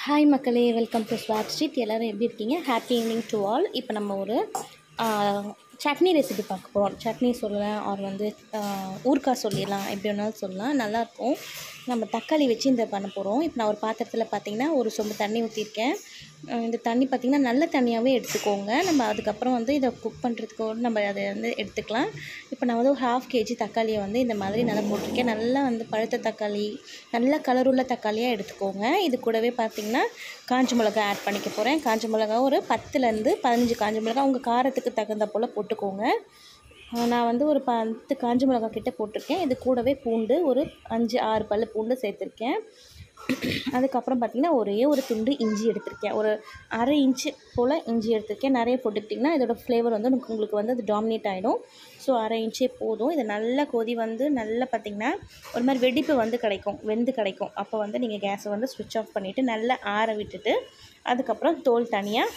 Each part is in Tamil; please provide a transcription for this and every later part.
ஹாய் மக்களே வெல்கம் டு ஸ்வாட் ஸ்ட்ரீட் எல்லோரும் எப்படி இருக்கீங்க ஹாப்பி ஈவினிங் டு ஆல் இப்போ நம்ம ஒரு சட்னி ரெசிபி பார்க்க போகிறோம் சட்னி சொல்லலாம் ஆர் வந்து ஊறுகாய் சொல்லிடலாம் எப்படி வேணாலும் சொல்லலாம் நல்லாயிருக்கும் நம்ம தக்காளி வச்சு இந்த பண்ண போகிறோம் இப்போ நான் ஒரு பாத்திரத்தில் பார்த்தீங்கன்னா ஒரு சொம்பு தண்ணி ஊற்றிருக்கேன் அஹ் இந்த தண்ணி பார்த்திங்கன்னா நல்ல தண்ணியாகவே எடுத்துக்கோங்க நம்ம அதுக்கப்புறம் வந்து இதை குக் பண்ணுறதுக்கு நம்ம அதை வந்து எடுத்துக்கலாம் இப்போ நான் வந்து ஒரு ஹாஃப் கேஜி தக்காளியை வந்து இந்த மாதிரி நல்லா போட்டிருக்கேன் நல்லா வந்து பழுத்த தக்காளி நல்ல கலருள்ள தக்காளியாக எடுத்துக்கோங்க இது கூடவே பார்த்திங்கன்னா காஞ்ச மிளகா ஆட் பண்ணிக்க போகிறேன் காஞ்ச மிளகா ஒரு பத்துலேருந்து பதினஞ்சு காஞ்ச மிளகா உங்கள் காரத்துக்கு தகுந்த போல் போட்டுக்கோங்க அஹ் நான் வந்து ஒரு பத்து காஞ்ச மிளகா கிட்ட போட்டிருக்கேன் இது கூடவே பூண்டு ஒரு அஞ்சு ஆறு பல் பூண்டு சேர்த்துருக்கேன் அதுக்கப்புறம் பார்த்திங்கன்னா ஒரே ஒரு துண்டு இஞ்சி எடுத்திருக்கேன் ஒரு அரை இன்ச்சு போல் இஞ்சி எடுத்திருக்கேன் நிறைய போட்டுக்கிட்டிங்கன்னா இதோட ஃப்ளேவர் வந்து உங்களுக்கு உங்களுக்கு வந்து அது டாமினேட் ஆகிடும் ஸோ அரை இன்ச்சே போதும் இது நல்லா கொதி வந்து நல்லா பார்த்திங்கன்னா ஒரு மாதிரி வெடிப்பு வந்து கிடைக்கும் வெந்து கிடைக்கும் அப்போ வந்து நீங்கள் கேஸை வந்து ஸ்விட்ச் ஆஃப் பண்ணிவிட்டு நல்லா ஆற விட்டுட்டு அதுக்கப்புறம் தோல் தனியாக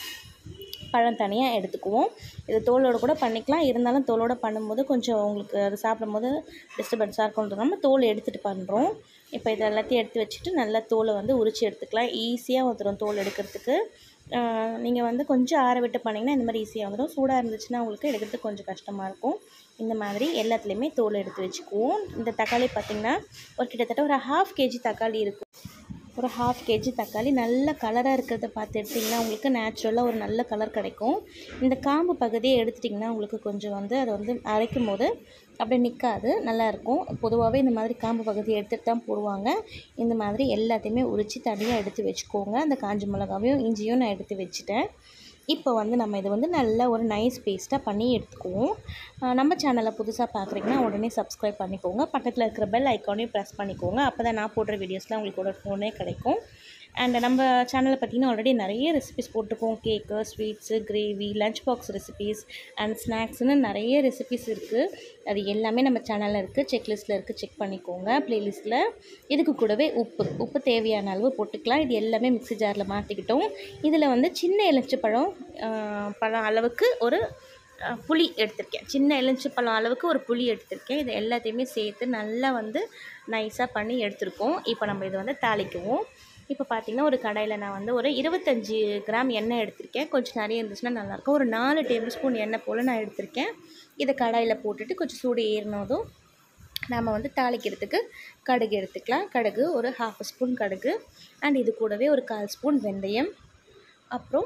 பழம் தனியாக எடுத்துக்குவோம் இது தோலோடு கூட பண்ணிக்கலாம் இருந்தாலும் தோலோடு பண்ணும்போது கொஞ்சம் உங்களுக்கு அது சாப்பிடும்போது டிஸ்டர்பன்ஸாக இருக்கும்ன்றது நம்ம தோல் எடுத்துகிட்டு பண்ணுறோம் இப்போ இது எல்லாத்தையும் எடுத்து வச்சுட்டு நல்லா தோலை வந்து உரித்து எடுத்துக்கலாம் ஈஸியாக வந்துடும் தோல் எடுக்கிறதுக்கு நீங்கள் வந்து கொஞ்சம் ஆற விட்டு பண்ணிங்கன்னா இந்த மாதிரி ஈஸியாக வந்துடும் சூடாக இருந்துச்சுன்னா உங்களுக்கு எடுக்கிறதுக்கு கொஞ்சம் கஷ்டமாக இருக்கும் இந்த மாதிரி எல்லாத்துலேயுமே தோல் எடுத்து வச்சுக்குவோம் இந்த தக்காளி பார்த்திங்கன்னா ஒரு கிட்டத்தட்ட ஒரு ஹாஃப் கேஜி தக்காளி இருக்கும் ஒரு ஹாஃப் கேஜி தக்காளி நல்ல கலராக இருக்கிறத பார்த்து எடுத்திங்கன்னா உங்களுக்கு நேச்சுரலாக ஒரு நல்ல கலர் கிடைக்கும் இந்த காம்பு பகுதியை எடுத்துட்டிங்கன்னா உங்களுக்கு கொஞ்சம் வந்து அதை வந்து அரைக்கும் போது அப்படியே நிற்காது நல்லாயிருக்கும் பொதுவாகவே இந்த மாதிரி காம்பு பகுதியை எடுத்துகிட்டு தான் போடுவாங்க இந்த மாதிரி எல்லாத்தையுமே உரித்து தனியாக எடுத்து வச்சுக்கோங்க அந்த காஞ்ச மிளகாவையும் இஞ்சியும் நான் எடுத்து வச்சுட்டேன் இப்போ வந்து நம்ம இது வந்து நல்ல ஒரு நைஸ் பேஸ்ட்டாக பண்ணி எடுத்துக்குவோம் ஆஹ் நம்ம சேனலை புதுசாக பார்க்குறீங்கன்னா உடனே சப்ஸ்கிரைப் பண்ணிக்கோங்க பக்கத்தில் இருக்கிற பெல் ஐக்கானையும் ப்ரெஸ் பண்ணிக்கோங்க அப்போ தான் நான் போடுற வீடியோஸ்லாம் உங்களுக்கு ஒரு ஃபோனே கிடைக்கும் அண்ட் நம்ம சேனலில் பார்த்தீங்கன்னா ஆல்ரெடி நிறைய ரெசிபிஸ் போட்டிருக்கோம் cake sweets gravy lunch box recipes and ஸ்நாக்ஸ்னு நிறைய ரெசிபிஸ் இருக்குது அது எல்லாமே நம்ம சேனலில் இருக்குது செக்லிஸ்ட்டில் இருக்குது செக் பண்ணிக்கோங்க ப்ளேலிஸ்ட்டில் இதுக்கு கூடவே உப்பு உப்பு தேவையான அளவு போட்டுக்கலாம் இது எல்லாமே மிக்ஸி ஜாரில் மாற்றிக்கிட்டோம் இதில் வந்து சின்ன எலுமிச்சப்பழம் ஆஹ் பழம் அளவுக்கு ஒரு அஹ், புளி எடுத்திருக்கேன் சின்ன எலுமிச்சப்பழம் அளவுக்கு ஒரு புளி எடுத்திருக்கேன் இது எல்லாத்தையுமே சேர்த்து நல்லா வந்து நைஸாக பண்ணி எடுத்திருக்கோம் இப்போ நம்ம இதை வந்து தாளிக்குவோம் இப்போ பார்த்தீங்கன்னா ஒரு கடாயில் நான் வந்து ஒரு இருபத்தஞ்சி கிராம் எண்ணெய் எடுத்திருக்கேன் கொஞ்சம் நிறைய இருந்துச்சுன்னா நல்லாயிருக்கும் ஒரு நாலு டேபிள் ஸ்பூன் எண்ணெய் போல் நான் எடுத்திருக்கேன் இதை கடாயில் போட்டுட்டு கொஞ்சம் சூடு ஏறினதும் நாம் வந்து தாளிக்கிறதுக்கு கடுகு எடுத்துக்கலாம் கடுகு ஒரு ஹாஃப் ஸ்பூன் கடுகு அண்ட் இது கூடவே ஒரு கால் ஸ்பூன் வெந்தயம் அப்புறம்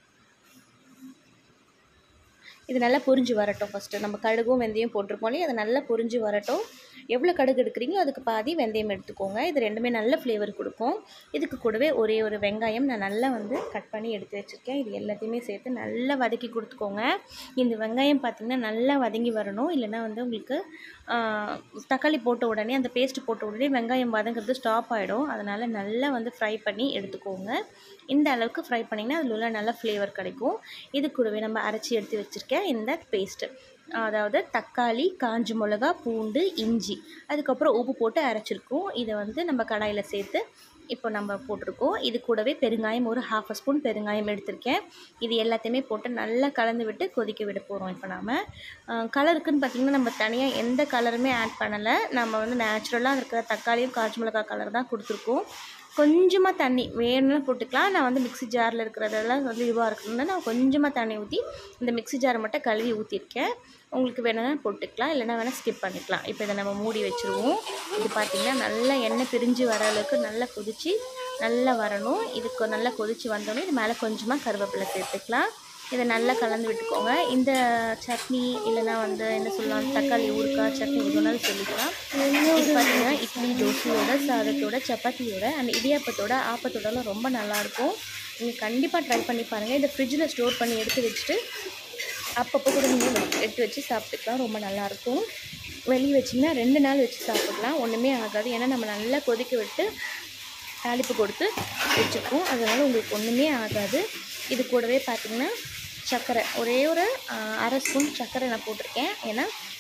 இது நல்லா பொரிஞ்சு வரட்டும் ஃபஸ்ட்டு நம்ம கடுகும் வெந்தயம் போட்டிருப்போம் இல்லையா அது நல்லா பொரிஞ்சு வரட்டும் எவ்வளோ கடுகு எடுக்கிறீங்களோ அதுக்கு பாதி வெந்தயம் எடுத்துக்கோங்க இது ரெண்டுமே நல்ல ஃப்ளேவர் கொடுக்கும் இதுக்கு கூடவே ஒரே ஒரு வெங்காயம் நான் நல்லா வந்து கட் பண்ணி எடுத்து வச்சுருக்கேன் இது எல்லாத்தையுமே சேர்த்து நல்லா வதக்கி கொடுத்துக்கோங்க இந்த வெங்காயம் பார்த்திங்கன்னா நல்லா வதங்கி வரணும் இல்லைன்னா வந்து உங்களுக்கு ஆஹ், தக்காளி போட்ட உடனே அந்த பேஸ்ட் போட்ட உடனே வெங்காயம் வதங்கிறது ஸ்டாப் ஆகிடும் அதனால் நல்லா வந்து ஃப்ரை பண்ணி எடுத்துக்கோங்க இந்த அளவுக்கு ஃப்ரை பண்ணிங்கன்னா அதில் உள்ள நல்ல ஃப்ளேவர் கிடைக்கும் இது கூடவே நம்ம அரைச்சி எடுத்து வச்சுருக்கேன் இந்த பேஸ்ட்டு அதாவது தக்காளி காஞ்ச மிளகா பூண்டு இஞ்சி அதுக்கப்புறம் உப்பு போட்டு அரைச்சிருக்கோம் இதை வந்து நம்ம கடாயில் சேர்த்து இப்போ நம்ம போட்டிருக்கோம் இது கூடவே பெருங்காயம் ஒரு ஹாஃப் ஸ்பூன் பெருங்காயம் எடுத்திருக்கேன் இது எல்லாத்தையுமே போட்டு நல்லா கலந்து விட்டு கொதிக்க விட போகிறோம் இப்போ நாம் கலருக்குன்னு பார்த்திங்கன்னா நம்ம தனியாக எந்த கலருமே ஆட் பண்ணலை நம்ம வந்து நேச்சுரலாக இருக்கிற தக்காளியும் காஞ்ச மிளகா கலர் தான் கொடுத்துருக்கோம் கொஞ்சமாக தண்ணி வேணும்னு போட்டுக்கலாம் நான் வந்து மிக்ஸி ஜாரில் இருக்கிறதெல்லாம் வந்து இதுவாக இருக்கணும்னா நான் கொஞ்சமாக தண்ணி ஊற்றி இந்த மிக்ஸி ஜாரை மட்டும் கழுவி ஊற்றிருக்கேன் உங்களுக்கு வேணும்னா போட்டுக்கலாம் இல்லைனா வேணால் ஸ்கிப் பண்ணிக்கலாம் இப்போ இதை நம்ம மூடி வச்சுருவோம் இது பார்த்திங்கன்னா நல்லா எண்ணெய் பிரிஞ்சு வர அளவுக்கு நல்லா கொதித்து நல்லா வரணும் இதுக்கு நல்லா கொதித்து வந்தோடனே இது மேலே கொஞ்சமாக கருவேப்பிலை சேர்த்துக்கலாம் இதை நல்லா கலந்து விட்டுக்கோங்க இந்த சட்னி இல்லைன்னா வந்து என்ன சொல்லலாம் தக்காளி ஊறுக்காய் சட்னி எது வேணாலும் சொல்லிக்கலாம் இது பார்த்தீங்கன்னா இட்லி தோசையோட சாதத்தோட சப்பாத்தியோட அண்ட் இடியாப்பத்தோட ஆப்பத்தோடலாம் ரொம்ப நல்லாயிருக்கும் நீங்கள் கண்டிப்பாக ட்ரை பண்ணி பாருங்கள் இதை ஃப்ரிட்ஜில் ஸ்டோர் பண்ணி எடுத்து வச்சுட்டு அப்பப்போ கூட நீங்கள் எடுத்து வச்சு சாப்பிட்டுக்கலாம் ரொம்ப நல்லாயிருக்கும் வெளியே வச்சிங்கன்னா ரெண்டு நாள் வச்சு சாப்பிடலாம் ஒன்றுமே ஆகாது ஏன்னா நம்ம நல்லா கொதிக்க விட்டு தாளிப்பு கொடுத்து வச்சுருக்கோம் அதனால் உங்களுக்கு ஒன்றுமே ஆகாது இது கூடவே பார்த்திங்கன்னா சர்க்கரை ஒரே ஒரு ஆஹ், அரை ஸ்பூன் சர்க்கரை நான் போட்டிருக்கேன் ஏன்னா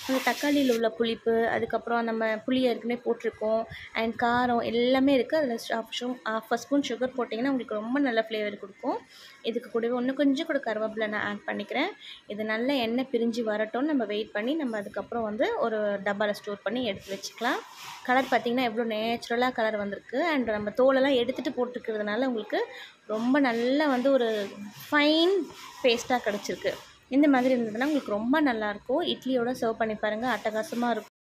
அந்த தக்காளியில் உள்ள புளிப்பு அதுக்கப்புறம் நம்ம புளி ஏற்கனவே போட்டிருக்கோம் அண்ட் காரம் எல்லாமே இருக்குது அதில் ஹாஃப் ஸ்பூன் சுகர் போட்டிங்கன்னா உங்களுக்கு ரொம்ப நல்ல ஃப்ளேவர் கொடுக்கும் இதுக்கு கூடவே இன்னும் கொஞ்சம் கூட கருவேப்பிலை நான் ஆட் பண்ணிக்கிறேன் இது நல்ல எண்ணெய் பிரிஞ்சு வரட்டும் நம்ம வெயிட் பண்ணி நம்ம அதுக்கப்புறம் வந்து ஒரு டப்பாவில் ஸ்டோர் பண்ணி எடுத்து வச்சுக்கலாம் கலர் பார்த்திங்கன்னா எவ்வளோ நேச்சுரலாக கலர் வந்திருக்கு அண்ட் நம்ம தோலெல்லாம் எடுத்துகிட்டு போட்டுருக்கிறதுனால உங்களுக்கு ரொம்ப நல்ல வந்து ஒரு ஃபைன் பேஸ்ட்டாக கிடச்சிருக்கு இந்த மாதிரி இருந்ததுன்னா உங்களுக்கு ரொம்ப நல்லாயிருக்கும் இட்லியோட சர்வ் பண்ணி பாருங்கள் அட்டகாசமாக இருக்கும்